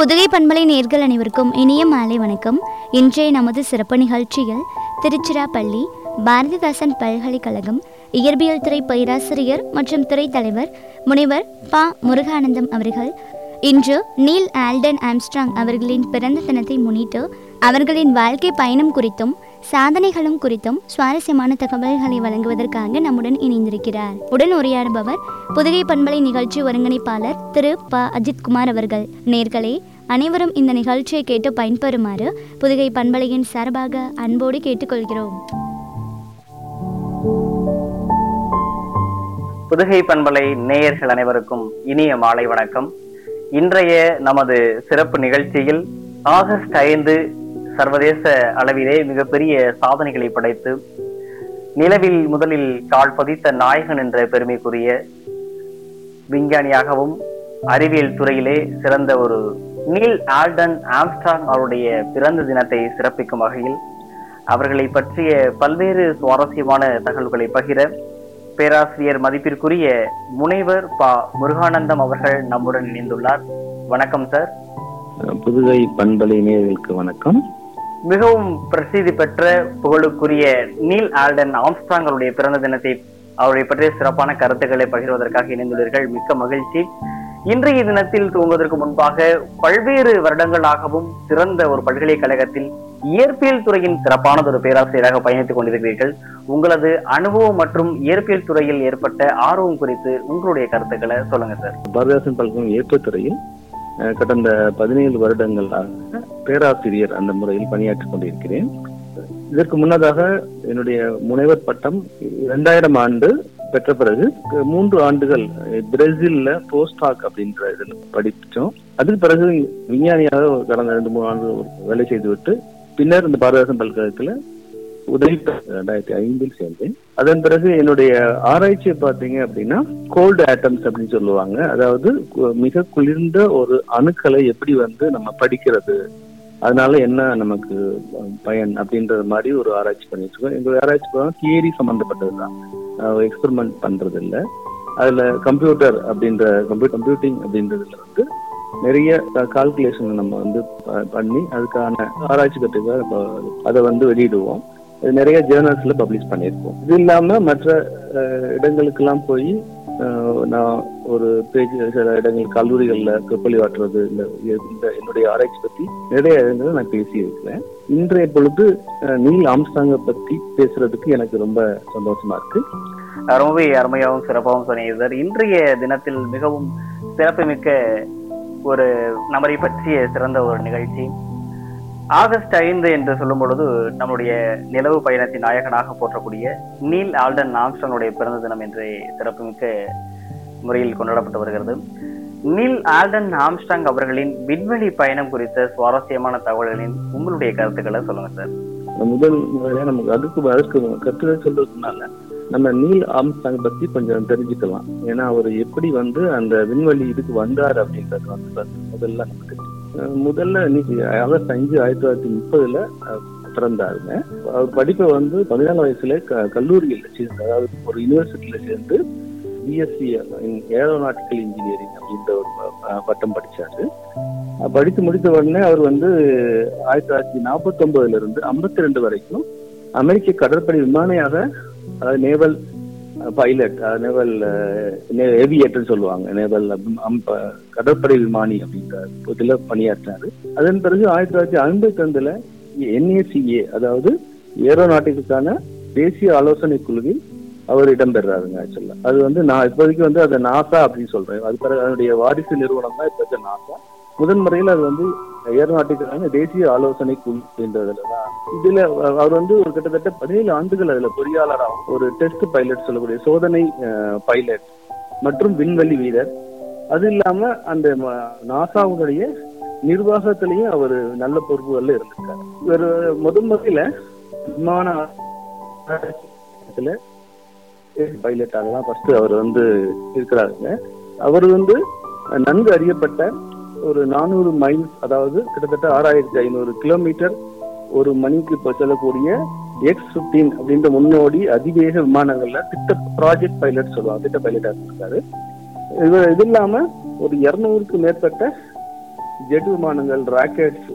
புதுகை பண்பலை நேர்கள் அனைவருக்கும் இனிய மாலை வணக்கம் இன்றைய நமது சிறப்பு நிகழ்ச்சியில் திருச்சிராப்பள்ளி பாரதிதாசன் பல்கலைக்கழகம் இயற்பியல் துறை பேராசிரியர் மற்றும் துறை தலைவர் முனைவர் ப முருகானந்தம் அவர்கள் இன்று நீல் ஆல்டன் ஆம்ஸ்ட்ராங் அவர்களின் பிறந்த தினத்தை முன்னிட்டு அவர்களின் வாழ்க்கை பயணம் குறித்தும் சாதனைகளும் குறித்தும் சுவாரஸ்யமான தகவல்களை வழங்குவதற்காக நம்முடன் இணைந்திருக்கிறார் உடன் உரையாடுபவர் புதுகை பண்பலை நிகழ்ச்சி ஒருங்கிணைப்பாளர் திரு ப அஜித்குமார் அவர்கள் நேர்களே அனைவரும் இந்த நிகழ்ச்சியை கேட்டு பயன்பெறுமாறு புதுகை பண்பலையின் சார்பாக அன்போடு கேட்டுக்கொள்கிறோம் புதுகை பண்பலை நேயர்கள் அனைவருக்கும் இனிய மாலை வணக்கம் இன்றைய நமது சிறப்பு நிகழ்ச்சியில் ஆகஸ்ட் ஐந்து சர்வதேச அளவிலே மிகப்பெரிய சாதனைகளை படைத்து நிலவில் முதலில் கால் பதித்த நாயகன் என்ற பெருமைக்குரிய விஞ்ஞானியாகவும் அறிவியல் துறையிலே சிறந்த ஒரு நீல் ஆல்டன் ஆம்ஸ்டாங் அவருடைய பிறந்த தினத்தை சிறப்பிக்கும் வகையில் அவர்களை பற்றிய பல்வேறு சுவாரஸ்யமான தகவல்களை பகிர பேராசிரியர் மதிப்பிற்குரிய முனைவர் ப முருகானந்தம் அவர்கள் நம்முடன் இணைந்துள்ளார் வணக்கம் சார் புதுகை பண்பலை நேயர்களுக்கு வணக்கம் மிகவும் பிரசித்தி பெற்ற புகழுக்குரிய நீல் ஆல்டன் ஆம்ஸ்டாங் அவருடைய பிறந்த தினத்தை அவரை பற்றிய சிறப்பான கருத்துக்களை பகிர்வதற்காக இணைந்துள்ளீர்கள் மிக்க மகிழ்ச்சி இன்றைய தினத்தில் தூங்குவதற்கு முன்பாக பல்வேறு வருடங்களாகவும் சிறந்த ஒரு பல்கலைக்கழகத்தில் இயற்பியல் துறையின் சிறப்பானது ஒரு பேராசிரியராக பயணித்துக் கொண்டிருக்கிறீர்கள் உங்களது அனுபவம் மற்றும் இயற்பியல் துறையில் ஏற்பட்ட ஆர்வம் குறித்து உங்களுடைய கருத்துக்களை சொல்லுங்க சார் பாரதிதாசன் பல்கலை ஏற்பத்துறையில் அஹ், கடந்த பதினேழு வருடங்களாக பேராசிரியர் அந்த முறையில் பணியாற்றிக் கொண்டிருக்கிறேன் இதற்கு முன்னதாக என்னுடைய முனைவர் பட்டம் இரண்டாயிரம் ஆண்டு பெற்ற பிறகு க- மூன்று ஆண்டுகள் அஹ், பிரேசில்ல போஸ்டாக் அப்படின்ற இதில் படித்தோம் அதுக்கு பிறகு விஞ்ஞானியாக கடந்த ரெண்டு மூணு ஆண்டு வேலை செய்துவிட்டு பின்னர் இந்த பாரதிதாசன் பல்கலைக்கழகத்துல உதவி பெ- ரெண்டாயிரத்தி ஐந்தில் சேர்ந்தேன் அதன் பிறகு என்னுடைய ஆராய்ச்சியை பார்த்தீங்க அப்படின்னா கோல்டு ஆட்டம்ஸ் அப்படின்னு சொல்லுவாங்க அதாவது கு- மிக குளிர்ந்த ஒரு அணுக்களை எப்படி வந்து நம்ம படிக்கிறது அதனால என்ன நமக்கு பயன் அப்படின்ற மாதிரி ஒரு ஆராய்ச்சி பண்ணிட்டு இருக்கோம் எங்களுடைய ஆராய்ச்சி தியரி சம்பந்தப்பட்டது தான் எக்ஸ்பெரிமெண்ட் பண்றது இல்ல அதுல கம்ப்யூட்டர் அப்படின்ற கம்ப்யூட்டர் கம்ப்யூட்டிங் அப்படின்றதுல வந்து நிறைய கால்குலேஷன் நம்ம வந்து ப- பண்ணி அதுக்கான ஆராய்ச்சி கட்டுக்காக அதை வந்து வெளியிடுவோம் இது நிறைய ஜேர்னல்ஸ்ல பப்ளிஷ் பண்ணியிருக்கோம் இது இல்லாம மற்ற அஹ், இடங்களுக்கெல்லாம் போய் அஹ், நான் ஒரு பேஜ் சில இடங்கள் கல்லூரிகள்ல கப்பலி வாட்டுறது இந்த இந்த என்னுடைய ஆராய்ச்சி பத்தி நிறைய இடங்கள் நான் பேசி இருக்கிறேன் இன்றைய பொழுது அஹ், நீல் ஆம்ஸ்டாங்க பத்தி பேசுறதுக்கு எனக்கு ரொம்ப சந்தோஷமா இருக்கு ரொம்பவே அருமையாகவும் சிறப்பாகவும் சொன்னீங்க சார் இன்றைய தினத்தில் மிகவும் சிறப்புமிக்க ஒரு நபரை பற்றிய சிறந்த ஒரு நிகழ்ச்சி ஆகஸ்ட் ஐந்து என்று சொல்லும் பொழுது நம்முடைய நிலவு பயணத்தின் நாயகனாக போற்றக்கூடிய நீல் ஆல்டன் ஆம்ஸ்டனுடைய பிறந்த தினம் என்று சிறப்புமிக்க முறையில் கொண்டாடப்பட்டு வருகிறது நீல் ஆல்டன் ஆம்ஸ்டாங் அவர்களின் விண்வெளி பயணம் குறித்த சுவாரஸ்யமான தகவல்களின் உங்களுடைய கருத்துக்களை சொல்லுங்க சார் முதல் முறையா நமக்கு அதுக்கு அதுக்கு கற்றுக்க சொல்றதுனால நம்ம நீல் ஆம்ஸ்டாங் பத்தி கொஞ்சம் தெரிஞ்சுக்கலாம் ஏன்னா அவர் எப்படி வந்து அந்த விண்வெளி இதுக்கு வந்தார் அப்படின்றது வந்து first முதல்ல நமக்கு அஹ் முதல்ல இன்னைக்கு ஆகஸ்ட் அஞ்சு ஆயிரத்தி தொள்ளாயிரத்தி முப்பதுல அஹ், பிறந்தாருங்க அவர் படிப்பை வந்து பதினாலு வயசுல க- கல்லூரியில் சேர்ந்து அதாவது ஒரு யூனிவர்சிட்டியில சேர்ந்து பிஎஸ்சி ஏரோநாட்டிக்கல் இன்ஜினியரிங் அப்படின்ற ஒரு அஹ், பட்டம் படிச்சாரு அஹ் படித்து முடித்த உடனே அவர் வந்து ஆயிரத்தி தொள்ளாயிரத்தி நாற்பத்தி ஒன்பதுல இருந்து ஐம்பத்தி ரெண்டு வரைக்கும் அமெரிக்க கடற்படை விமானியாக அதாவது நேவல் பைலட் நேவல் ஏவியேட்டர் சொல்லுவாங்க நேவல் கடற்படை விமானி அப்படின்ற இதில் பணியாற்றினாரு அதன் பிறகு ஆயிரத்தி தொள்ளாயிரத்தி ஐம்பத்தி ரெண்டுல என்ஏசிஏ அதாவது ஏரோநாட்டிற்கான தேசிய ஆலோசனை குழுவில் அவர் இடம்பெறாருங்க ஆக்சுவலா அது வந்து நான் இப்போதைக்கு வந்து அதை நாசா அப்படின்னு சொல்றேன் அது பிறகு அதனுடைய வாரிசு நிறுவனம் தான் இப்போ நாசா முதன் முறையில் அது வந்து ஏரோநாட்டிக்கான தேசிய ஆலோசனை குழு அப்படின்றதுல தான் இதுல அஹ், அவர் வந்து ஒரு கிட்டத்தட்ட பதினேழு ஆண்டுகள் அதுல பொறியாளராகவும் ஒரு டெஸ்ட் பைலட் சொல்லக்கூடிய சோதனை பைலட் மற்றும் விண்வெளி வீரர் அது இல்லாம அந்த ம- நாசாவுடைய நிர்வாகத்திலையும் அவர் நல்ல பொறுப்புகள்ல இருந்திருக்காரு இவர் முதன் முறையில விமான ஆராய்ச்சியில பைலட்டாக தான் ஃபர்ஸ்ட் அவர் வந்து இருக்கிறாருங்க அவர் வந்து நன்கு அறியப்பட்ட ஒரு நானூறு மைல்ஸ் அதாவது கிட்டத்தட்ட ஆறாயிரத்தி ஐநூறு கிலோமீட்டர் ஒரு மணிக்கு இப்போ செல்லக்கூடிய எக்ஸ் பிப்டீன் அப்படின்ற முன்னோடி அதிவேக விமானங்கள்ல திட்ட ப்ராஜெக்ட் பைலட் சொல்லுவாங்க திட்ட பைலட்டா இருக்காரு இது இது இல்லாம ஒரு இருநூறுக்கு மேற்பட்ட ஜெட் விமானங்கள் ராக்கெட்ஸ்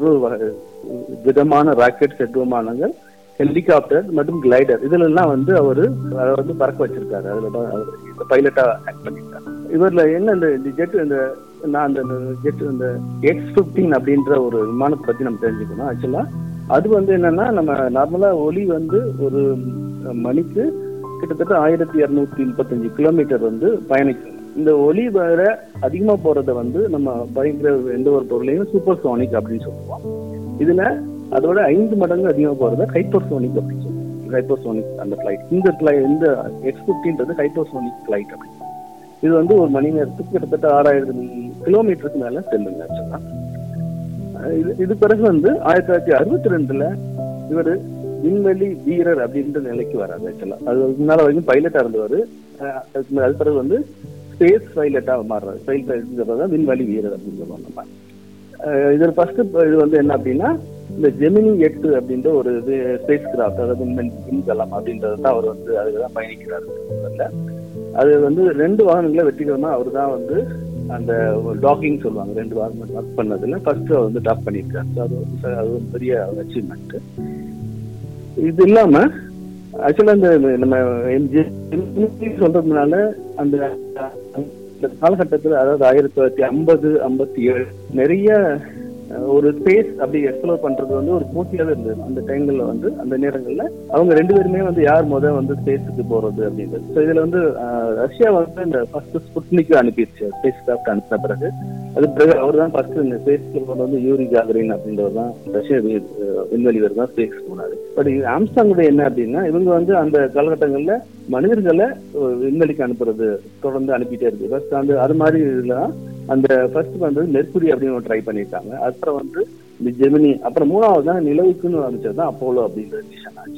விதமான ராக்கெட் ஜெட் விமானங்கள் ஹெலிகாப்டர் மற்றும் கிளைடர் இதுல எல்லாம் வந்து அவரு அதை வந்து பறக்க வச்சிருக்காரு அதுல தான் அவர் இந்த பைலட்டா ஆக்ட் பண்ணியிருக்காரு இவர்ல என்ன இந்த ஜெட் இந்த நான் அந்த ஜெட் இந்த எக்ஸ் பிப்டீன் அப்படின்ற ஒரு விமானத்தை பத்தி நம்ம தெரிஞ்சுக்கணும் ஆக்சுவலா அது வந்து என்னன்னா நம்ம நார்மலா ஒலி வந்து ஒரு மணிக்கு கிட்டத்தட்ட ஆயிரத்தி இருநூத்தி முப்பத்தஞ்சு கிலோமீட்டர் வந்து பயணிக்கும் இந்த ஒலி வேற அதிகமா போறத வந்து நம்ம பயங்கர எந்த ஒரு பொருளையும் சூப்பர் சோனிக் அப்படின்னு சொல்லுவோம் இதுல அதோட ஐந்து மடங்கு அதிகமா போறத ஹைப்பர்சோனிக் அப்படின்னு சொல்லுவோம் ஹைப்பர்சோனிக் அந்த ஃபிளைட் இந்த flight- இந்த எக்ஸ் பிப்டின்றது ஹைப்பர்சோனிக் ஃபிளைட் அப்படின்னு இது வந்து ஒரு மணி நேரத்துக்கு கிட்டத்தட்ட ஆறாயிரம் கிலோமீட்டருக்கு மேல செல்லுங்க ஆக்சுவலா இது இது பிறகு வந்து ஆயிரத்தி தொள்ளாயிரத்தி அறுபத்தி ரெண்டுல இவர் விண்வெளி வீரர் அப்படின்ற நிலைக்கு வராரு ஆக்சுவலா அது முன்னால வரைக்கும் பைலட்டா இருந்தவர் அதுக்கு அது பிறகு வந்து ஸ்பேஸ் பைலட்டா மாறுறாரு ஸ்பேஸ் பைலட் தான் விண்வெளி வீரர் அப்படின்னு சொல்லுவோம் நம்ம அஹ் இதுல ஃபர்ஸ்ட் இது வந்து என்ன அப்படின்னா இந்த ஜெமினி எட்டு அப்படின்ற ஒரு இது ஸ்பேஸ் கிராஃப்ட் அதாவது விண்வெளி விண்கலம் அப்படின்றது தான் அவர் வந்து அதுக்கு தான் பயணிக்கிறாரு முதல்ல அது வந்து ரெண்டு வாகனங்களை வெற்றிகரமா அவர் தான் வந்து அந்த டாக்கிங் சொல்லுவாங்க ரெண்டு வாகனம் ஒர்க் பண்ணதுல ஃபர்ஸ்ட் அவர் வந்து டாப் பண்ணியிருக்காரு So அது வந்து அது ஒரு பெரிய அச்சீவ்மெண்ட் இது இல்லாம ஆக்சுவலா இந்த நம்ம MJ சொல்றதுனால அந்த அந்த காலகட்டத்துல அதாவது ஆயிரத்தி தொள்ளாயிரத்தி ஐம்பது ஐம்பத்தி ஏழு நிறைய அஹ், ஒரு ஸ்பேஸ் அப்படி எக்ஸ்ப்ளோர் பண்றது வந்து ஒரு போட்டியாவே இருந்தது அந்த டைம்ல வந்து அந்த நேரங்கள்ல அவங்க ரெண்டு பேருமே வந்து யார் முத வந்து ஸ்பேஸுக்கு போறது அப்படின்றது ஸோ இதுல வந்து அஹ், ரஷ்யா வந்து இந்த ஃபர்ஸ்ட் ஸ்புட்னிக் அனுப்பிடுச்சு ஸ்பேஸ் கிராஃப்ட் அனுப்பின பிறகு அது பிறகு அவர் தான் ஃபர்ஸ்ட் இந்த ஸ்பேஸ்க்கு கொண்டு வந்து யூரி காகரின் அப்படின்றவர் தான் ரஷ்ய வி- அஹ், விண்வெளி வீரர் தான் ஸ்பேஸ் போனாரு பட் ஆம்ஸ்டாங்குடைய என்ன அப்படின்னா இவங்க வந்து அந்த காலகட்டங்கள்ல மனிதர்களை அஹ், விண்வெளிக்கு அனுப்புறது தொடர்ந்து அனுப்பிட்டே இருக்கு ஃபர்ஸ்ட் அந்த அது மாதிரி இதுல அந்த ஃபர்ஸ்ட் வந்து மெர்க்குரி அப்படின்னு ட்ரை பண்ணிட்டாங்க அப்புறம் வந்து இந்த ஜெமினி அப்புறம் மூணாவது தான் நிலவுக்குன்னு ஆரம்பிச்சது தான் அப்போலோ அப்படின்ற மிஷன் ஆச்சு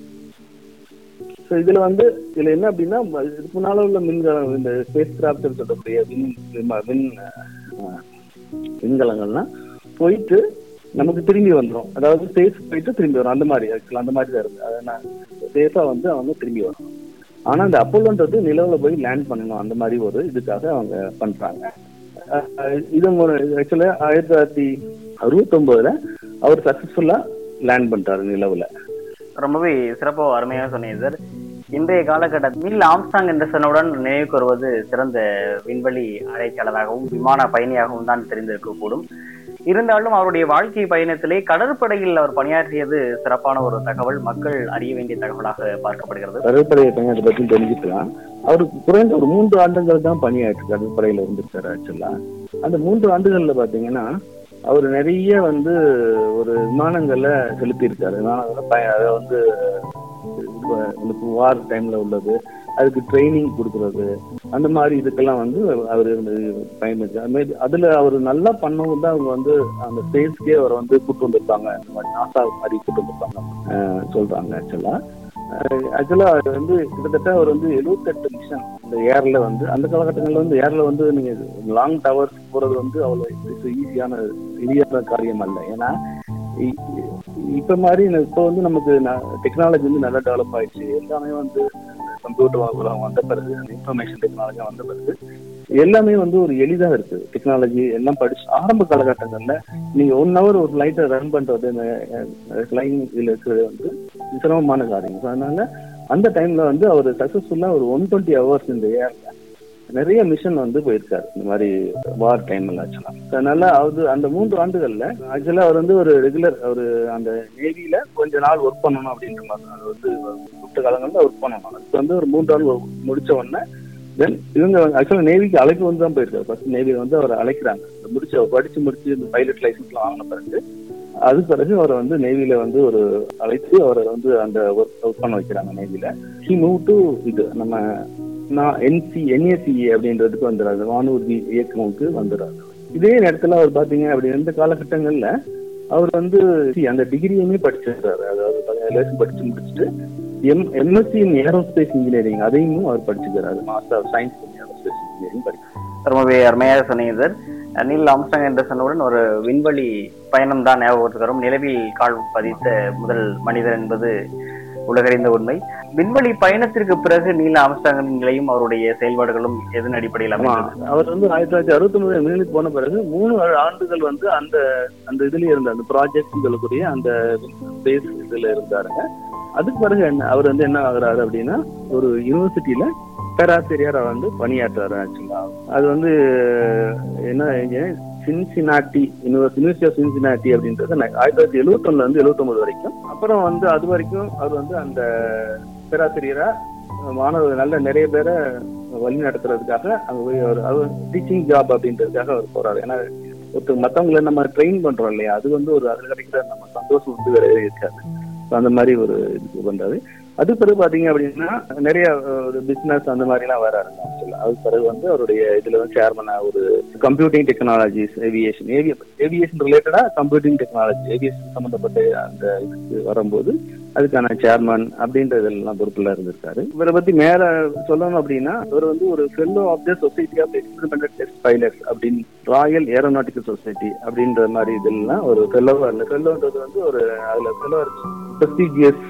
ஸோ இதுல வந்து இதுல என்ன அப்படின்னா ம- இதுக்கு முன்னால உள்ள மின்கலம் இந்த ஸ்பேஸ் கிராஃப்ட் சொல்லக்கூடிய விண் விம- விண் அஹ், விண்கலங்கள்லாம் போயிட்டு நமக்கு திரும்பி வந்துரும் அதாவது ஸ்பேஸ் போயிட்டு திரும்பி வரும் அந்த மாதிரி ஆக்சுவலா அந்த மாதிரி தான் இருக்கு அதை நான் சேஃபா வந்து அவங்க திரும்பி வரும் ஆனா அந்த அப்போலோன்றது நிலவுல போய் லேண்ட் பண்ணணும் அந்த மாதிரி ஒரு இதுக்காக அவங்க பண்றாங்க அஹ் இது ஆக்சுவலா ஆயிரத்தி தொள்ளாயிரத்தி அறுபத்தொன்பதுல அவர் சக்சஸ்ஃபுல்லா லேண்ட் பண்ணிட்டாரு நிலவுல ரொம்பவே சிறப்பா அருமையாக சொன்னீங்க சார் இன்றைய காலகட்டத்தில் நீல் ஆம்ஸ்டாங் என்ற சொன்னவுடன் நினைவுக்கு வருவது சிறந்த விண்வெளி ஆராய்ச்சியாளராகவும் விமான பயணியாகவும் தான் தெரிந்திருக்கக்கூடும் இருந்தாலும் அவருடைய வாழ்க்கை பயணத்திலே கடற்படையில் அவர் பணியாற்றியது சிறப்பான ஒரு தகவல் மக்கள் அறிய வேண்டிய தகவலாக பார்க்கப்படுகிறது கடற்படை பயணத்தை பத்தி தெரிஞ்சுக்கலாம் அவருக்கு குறைந்த ஒரு மூன்று ஆண்டுகள் தான் பணியாற்று கடற்படையில இருந்திருக்காரு ஆக்சுவலா அந்த மூன்று ஆண்டுகள்ல பாத்தீங்கன்னா அவர் நிறைய வந்து ஒரு விமானங்களை செலுத்தியிருக்காரு விமானங்களை பய அதை வந்து வார் டைம்ல உள்ளது அதுக்கு ட்ரைனிங் கொடுக்கறது அந்த மாதிரி இதுக்கெல்லாம் வந்து அவர் பயன்படுத்தி அது மாதிரி அதுல அவர் நல்லா பண்ணவும் தான் அவங்க வந்து அந்த ஸ்பேஸ்க்கே அவரை வந்து கூட்டு வந்திருப்பாங்க அந்த மாதிரி நாசா மாதிரி கூட்டு வந்திருப்பாங்க அஹ் சொல்றாங்க ஆக்சுவலா ஆக்சுவலா அது வந்து கிட்டத்தட்ட அவர் வந்து எழுபத்தெட்டு மிஷன் இந்த ஏர்ல வந்து அந்த காலகட்டங்கள்ல வந்து ஏர்ல வந்து நீங்க லாங் டவர்ஸ் போறது வந்து அவ்வளவு ஈஸியான எளியான காரியம் அல்ல ஏன்னா இ- இப்ப மாதிரி இந்த- இப்ப வந்து நமக்கு டெக்னாலஜி வந்து நல்லா டெவலப் ஆயிடுச்சு எல்லாமே வந்து கம்ப்யூட்டர் வந்த பிறகு இன்ஃபர்மேஷன் டெக்னாலஜி வந்த பிறகு எல்லாமே வந்து ஒரு எளிதா இருக்கு டெக்னாலஜி எல்லாம் படிச்சு ஆரம்ப காலகட்டங்கள்ல நீங்க ஒன் ஹவர் ஒரு ஃபிளைட்டை ரன் பண்றது இந்த ஃபிளைங் இதுல இருக்கிறது வந்து சிரமமான காரியம் So, அதனால அந்த டைம்ல வந்து அவர் சக்சஸ்ஃபுல்லா ஒரு ஒன் டுவெண்ட்டி ஹவர்ஸ் இந்த ஏர்ல நிறைய மிஷன் வந்து போயிருக்காரு இந்த மாதிரி வார் டைம்ல ஆக்சுவலா அதனால அவர் அந்த மூன்று ஆண்டுகள்ல ஆக்சுவலா அவர் வந்து ஒரு ரெகுலர் ஒரு அந்த நேவியில கொஞ்ச நாள் ஒர்க் பண்ணணும் அப்படின்ற மாதிரி அது வந்து கூப்பிட்ட காலங்கள்ல ஒர்க் பண்ணணும் அதுக்கு வந்து ஒரு மூன்று ஆண்டு work முடிச்ச உடனே தென் இவங்க ஆக்சுவலா நேவிக்கு அழைப்பு வந்து தான் போயிருக்காரு ஃபர்ஸ்ட் நேவியில வந்து அவர் அழைக்கிறாங்க இந்த முடிச்சு அவர் படிச்சு முடிச்சு இந்த பைலட் லைசன்ஸ்லாம் வாங்கின பிறகு அது பிறகு அவரை வந்து நேவியில வந்து ஒரு அழைத்து அவரை வந்து அந்த ஒர்க் ஒர்க் பண்ண வைக்கிறாங்க நேவியில ஹி மூவ் டு இது நம்ம நான் என்சி என்ஏசிஏ அப்படின்றதுக்கு வந்துடுறாரு வானூர்தி இயக்கமுக்கு வந்துடுறாரு இதே நேரத்துல அவர் பாத்தீங்க அப்படி இந்த காலகட்டங்கள்ல அவர் வந்து see, அந்த டிகிரியுமே படிச்சிருக்காரு அதாவது பதினேழு வருஷம் படிச்சு முடிச்சுட்டு M M S C in aerospace engineering அதையும் அவர் படிச்சுக்கிறாரு master of science in aerospace engineering படிக்கிறார் ரொம்பவே அருமையாக சொன்னீங்க சார் நீல் ஆம்ஸ்டாங் என்ற சொன்னவுடன் ஒரு விண்வெளி பயணம் தான் ஞாபகத்துக்கு வரும் நிலவில் கால் பதித்த முதல் மனிதர் என்பது உலகறிந்த உண்மை விண்வெளி பயணத்திற்கு பிறகு நீல ஆம்ஸ்டாங்கின் நிலையும் அவருடைய செயல்பாடுகளும் எதன் அடிப்படையில் ஆமா அமைந்தது அவர் வந்து ஆயிரத்தி தொள்ளாயிரத்தி அறுபத்தி ஒன்பது மில்லியனுக்கு போன பிறகு மூணு ஆண்டுகள் வந்து அந்த அந்த இதுலயே இருந்த அந்த ப்ராஜெக்ட் சொல்லக்கூடிய அந்த ஸ்பேஸ் இதுல இருந்தாருங்க அதுக்கு பிறகு என்ன அவர் வந்து என்ன ஆகுறாரு அப்படின்னா ஒரு யூனிவர்சிட்டியில பேராசிரியரா வந்து பணியாற்றுறாரு ஆக்சுவலா அது வந்து என்ன சின்சினாட்டி யூனிவர்சிட்டி ஆஃப் சின்சினாட்டி அப்படின்றது ந- ஆயிரத்தி தொள்ளாயிரத்தி எழுபத்தொன்னுல இருந்து எழுபத்தொன்பது வரைக்கும் அப்புறம் வந்து அது வரைக்கும் அவர் வந்து அந்த பேராசிரியரா மாணவர் நல்ல நிறைய பேரை வழி நடத்துறதுக்காக அங்க போய் அவர் அவர் டீச்சிங் ஜாப் அப்படின்றதுக்காக அவர் போறாரு ஏன்னா ஒருத்தர் மத்தவங்களை நம்ம ட்ரெயின் பண்றோம் இல்லையா அது வந்து ஒரு அது கிடைக்கிற நம்ம சந்தோஷம் வந்து வேற எதுவும் இருக்காது So அந்த மாதிரி ஒரு இதுக்கு பண்றாரு அது பிறகு பாத்தீங்க அப்படின்னா நிறைய அஹ், ஒரு பிசினஸ் அந்த மாதிரி எல்லாம் வராருங்க ஆக்சுவலா அது பிறகு வந்து அவருடைய இதுல வந்து சேர்மனா ஒரு கம்ப்யூட்டிங் டெக்னாலஜிஸ் ஏவியேஷன் ஏவியேஷன் ரிலேட்டடா கம்ப்யூட்டிங் டெக்னாலஜி ஏவியேஷன் சம்பந்தப்பட்ட அந்த இதுக்கு வரும்போது அதுக்கான சேர்மன் அப்படின்ற இதெல்லாம் பொறுப்புல இருந்திருக்காரு இவரை பத்தி மேல சொல்லணும் அப்படின்னா இவர் வந்து ஒரு fellow of the society of experimental test pilots அப்படின்னு ராயல் ஏரோநாட்டிக்கல் சொசைட்டி அப்படின்ற மாதிரி இதெல்லாம் ஒரு ஃபெல்லோவா இருந்த ஃபெல்லோன்றது வந்து ஒரு அதுல ஃபெல்லோ ப்ரெஸ்டீஜியஸ்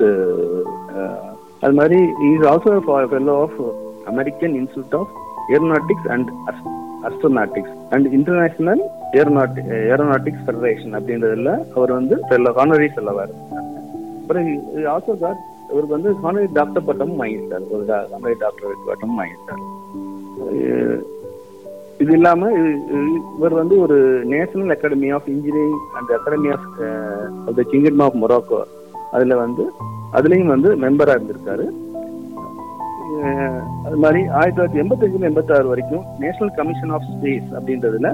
அது மாதிரி is also fellow of American institute of aeronautics and astronautics and international aeronautic aeronautics federation அப்படின்றதுல அவர் வந்து ஃபெல்லோ ஹானரி ஃபெல்லோவா இருந்தார் அப்புறம் ஆல்சோ காட் இவருக்கு வந்து ஹானரி டாக்டர் பட்டமும் வாங்கிட்டார் ஒரு ஹானரி டாக்டர் பட்டமும் வாங்கிட்டார் அஹ் இது இல்லாம இ- இ- இவர் வந்து ஒரு national academy of engineering and academy of the kingdom of Morocco அதுல வந்து அதுலயும் வந்து மெம்பரா இருந்திருக்காரு அஹ் அது மாதிரி ஆயிரத்தி தொள்ளாயிரத்தி எண்பத்தஞ்சுல எண்பத்தாறு வரைக்கும் நேஷனல் கமிஷன் ஆஃப் ஸ்பேஸ் அப்படின்றதுல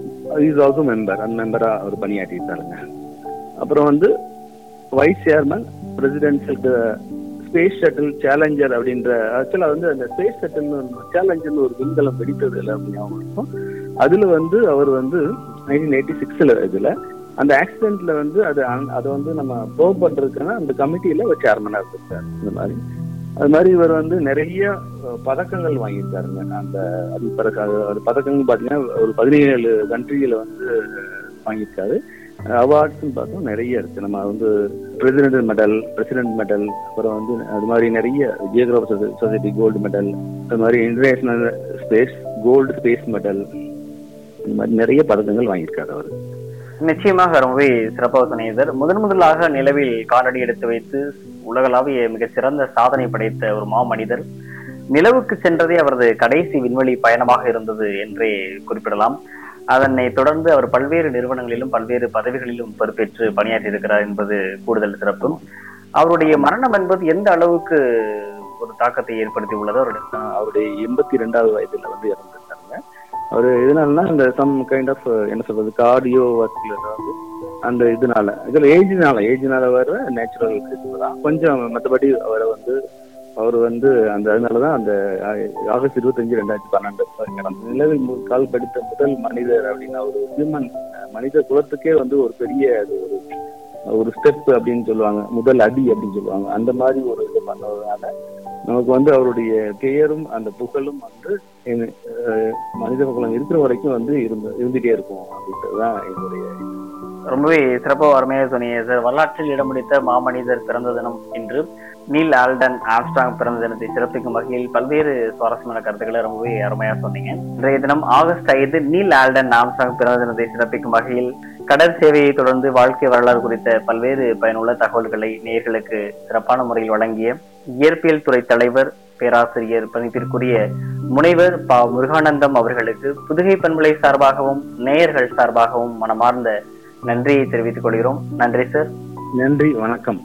இஸ் ஆல்சோ மெம்பர் அந்த மெம்பரா அவர் பணியாற்றிட்டாருங்க அப்புறம் வந்து vice chairman president space shuttle Challenger அப்படின்ற ஆக்சுவலா வந்து அந்த ஸ்பேஸ் ஷட்டில் சேலஞ்சர்னு ஒரு விண்கலம் வெடித்தது இல்லை அப்படின்னு இருக்கும் அதுல வந்து அவர் வந்து நைன்டீன் எயிட்டி சிக்ஸ்ல இதுல அந்த ஆக்சிடென்ட்ல வந்து அது அங்க- அதை வந்து நம்ம ப்ரோவ் பண்றதுக்கான அந்த கமிட்டியில ஒரு சேர்மனா இருந்திருக்காரு இந்த மாதிரி அது மாதிரி இவர் வந்து நிறைய அஹ், பதக்கங்கள் வாங்கியிருக்காருங்க அந்த அது பிறகு அது- அது பதக்கங்கள் பாத்தீங்கன்னா ஒரு பதினேழு கண்ட்ரியில வந்து வாங்கியிருக்காரு அவார்ட்ஸ்னு பார்த்தோம் நிறைய இருக்கு நம்ம வந்து பிரசிடென்ட் மெடல் பிரசிடென்ட் மெடல் அப்புறம் வந்து அது மாதிரி நிறைய ஜியோகிராஃபி சொசைட்டி கோல்டு மெடல் அது மாதிரி international space gold space medal இந்த மாதிரி நிறைய பதக்கங்கள் வாங்கியிருக்காரு அவர் நிச்சயமாக ரொம்பவே சிறப்பாக சொன்னீர் முதன் முதலாக நிலவில் காலடி எடுத்து வைத்து உலகளாவிய மிகச் சிறந்த சாதனை படைத்த ஒரு மாமனிதர் நிலவுக்கு சென்றதே அவரது கடைசி விண்வெளி பயணமாக இருந்தது என்றே குறிப்பிடலாம் அதனை தொடர்ந்து அவர் பல்வேறு நிறுவனங்களிலும் பல்வேறு பதவிகளிலும் பொறுப்பேற்று பணியாற்றியிருக்கிறார் என்பது கூடுதல் சிறப்பு அவருடைய மரணம் என்பது எந்த அளவுக்கு ஒரு தாக்கத்தை ஏற்படுத்தி உள்ளது அவருடைய ஆஹ் அவருடைய எண்பத்தி ரெண்டாவது வயதுல வந்து இறந்துருக்காங்க அவர் எதனாலனா அந்த சம் கைண்ட் ஆஃப் என்ன சொல்றது கார்டியோ வாஸ்குலர் வந்து அந்த இதனால இதுல ஏஜ்னால ஏஜ்னால வர நேச்சுரல் தான் கொஞ்சம் மற்றபடி அவரை வந்து அவர் வந்து அந்த அதனாலதான் அந்த ஆ- ஆகஸ்ட் இருபத்தஞ்சு ரெண்டாயிரத்தி பன்னெண்டு நடந்தது நிலவில் மு- கால் படித்த முதல் மனிதர் அப்படின்னா ஒரு ஹியூமன் மனித குலத்துக்கே வந்து ஒரு பெரிய அது ஒரு ஒரு ஸ்டெப் அப்படின்னு சொல்லுவாங்க முதல் அடி அப்படின்னு சொல்லுவாங்க அந்த மாதிரி ஒரு இது பண்ணதுனால நமக்கு வந்து அவருடைய பெயரும் அந்த புகழும் வந்து எங்க- அஹ் மனித குலம் இருக்கிற வரைக்கும் வந்து இருந்து இருந்துட்டே இருக்கும் அப்படின்றதுதான் என்னுடைய ரொம்பவே சிறப்பாக அருமையாக சொன்னீங்க சார் வரலாற்றில் இடம் பிடித்த மாமனிதர் பிறந்த தினம் இன்று நீல் ஆல்டன் ஆம்ஸ்டாங் பிறந்த தினத்தை சிறப்பிக்கும் வகையில் பல்வேறு சுவாரஸ்யமான கருத்துக்களை ரொம்பவே அருமையா சொன்னீங்க இன்றைய தினம் ஆகஸ்ட் ஐந்து நீல் ஆல்டன் ஆம்ஸ்டாங் பிறந்த தினத்தை சிறப்பிக்கும் வகையில் கடல் சேவையை தொடர்ந்து வாழ்க்கை வரலாறு குறித்த பல்வேறு பயனுள்ள தகவல்களை நேயர்களுக்கு சிறப்பான முறையில் வழங்கிய இயற்பியல் துறை தலைவர் பேராசிரியர் பணிப்பிற்குரிய முனைவர் ப முருகானந்தம் அவர்களுக்கு புதுகை பண்பலை சார்பாகவும் நேயர்கள் சார்பாகவும் மனமார்ந்த நன்றியை தெரிவித்துக் கொள்கிறோம் நன்றி சார் நன்றி வணக்கம்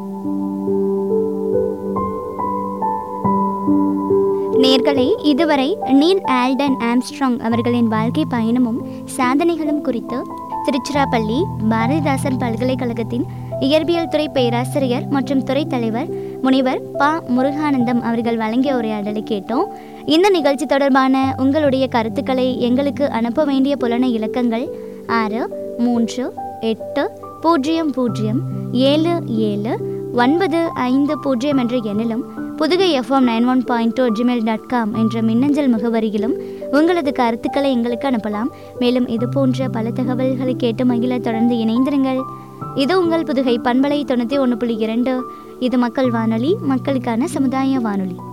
நேர்களை இதுவரை நீல் ஆல்டன் ஆம்ஸ்ட்ராங் அவர்களின் வாழ்க்கை பயணமும் சாதனைகளும் குறித்து திருச்சிராப்பள்ளி பாரதிதாசன் பல்கலைக்கழகத்தின் இயற்பியல் துறை பேராசிரியர் மற்றும் துறை தலைவர் முனைவர் ப முருகானந்தம் அவர்கள் வழங்கிய உரையாடலை கேட்டோம் இந்த நிகழ்ச்சி தொடர்பான உங்களுடைய கருத்துக்களை எங்களுக்கு அனுப்ப வேண்டிய புலன இலக்கங்கள் ஆறு மூன்று எட்டு பூஜ்ஜியம் பூஜ்ஜியம் ஏழு ஏழு ஒன்பது ஐந்து பூஜ்ஜியம் என்ற எண்ணிலும் Pudugai FM nine one point two Gmail dot com என்ற மின்னஞ்சல் முகவரியிலும் உங்களது கருத்துக்களை எங்களுக்கு அனுப்பலாம் மேலும் இது போன்ற பல தகவல்களை கேட்டு மகிழ தொடர்ந்து இணைந்திருங்கள் இது உங்கள் புதுகை பண்பலை தொண்ணூற்றி ஒன்று புள்ளி இரண்டு இது மக்கள் வானொலி மக்களுக்கான சமுதாய வானொலி